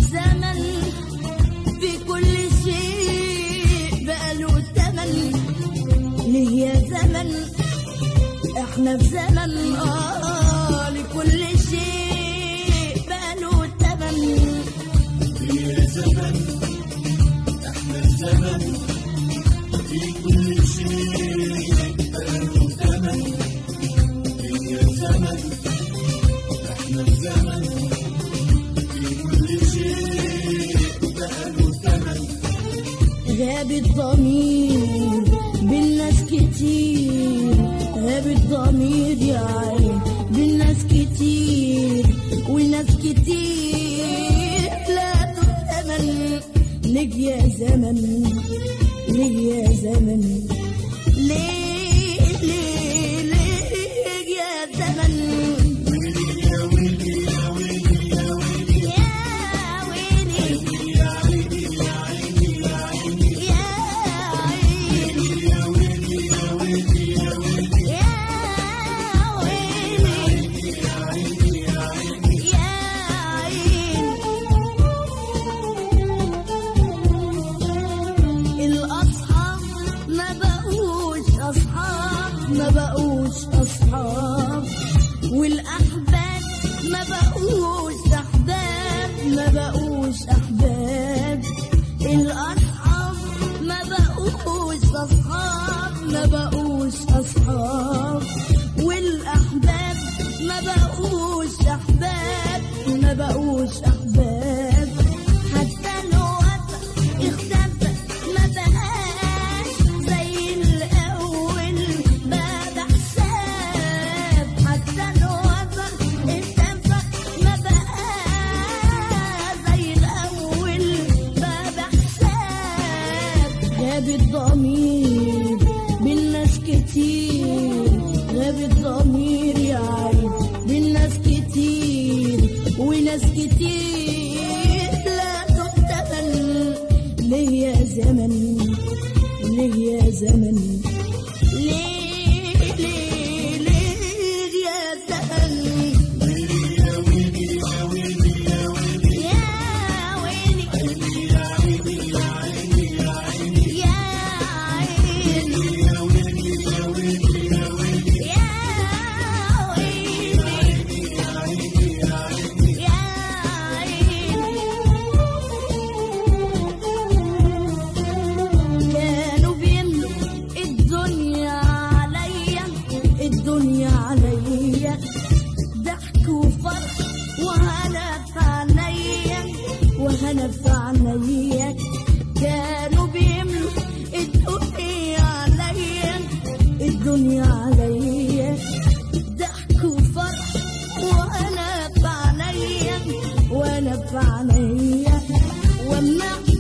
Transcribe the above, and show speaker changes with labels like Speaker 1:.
Speaker 1: في زمن في كل شيء بقى له تمن ليه يا زمن احنا في زمن اه لكل شيء بقى له تمن غاب الضمير بالناس كتير غاب الضمير يا عين بالناس كتير وناس كتير لا تؤتمن ليه يا زمن ليه يا زمن ليه ليه ليه يا زمن يا ويلي يا عيني يا ويلي يا عيني الأصحاب ما بقوش أصحاب ما بقوش أصحاب والأحباب ما بقوش أحباب ما بقوش أحباب الأصحاب ما بقوش أصحاب ما بقوش أصحاب والأحباب ما بقوش أحباب ما بقوش أحباب حتى الوفا اختفى ما بقاش زي الأول باب حساب حتى الوفا اختفى ما بقاش زي الأول باب حساب غاب الضمير بالناس كتير غاب الضمير يا عين بالناس كتير وناس كتير لا تؤتمن ليه يا زمن ليه يا زمن ليه ليه ليه يا زمن يا ويلي يا عيني يا ويلي يا عيني كانوا بيملوا الدنيا عليا الدنيا عليا ضحك وفرح وهنا في عينيا وهنا في عينيا كانوا بيملوا الدنيا عليا الدنيا عليا ضحك وفرح وانا في عينيا وانا في عينيا واما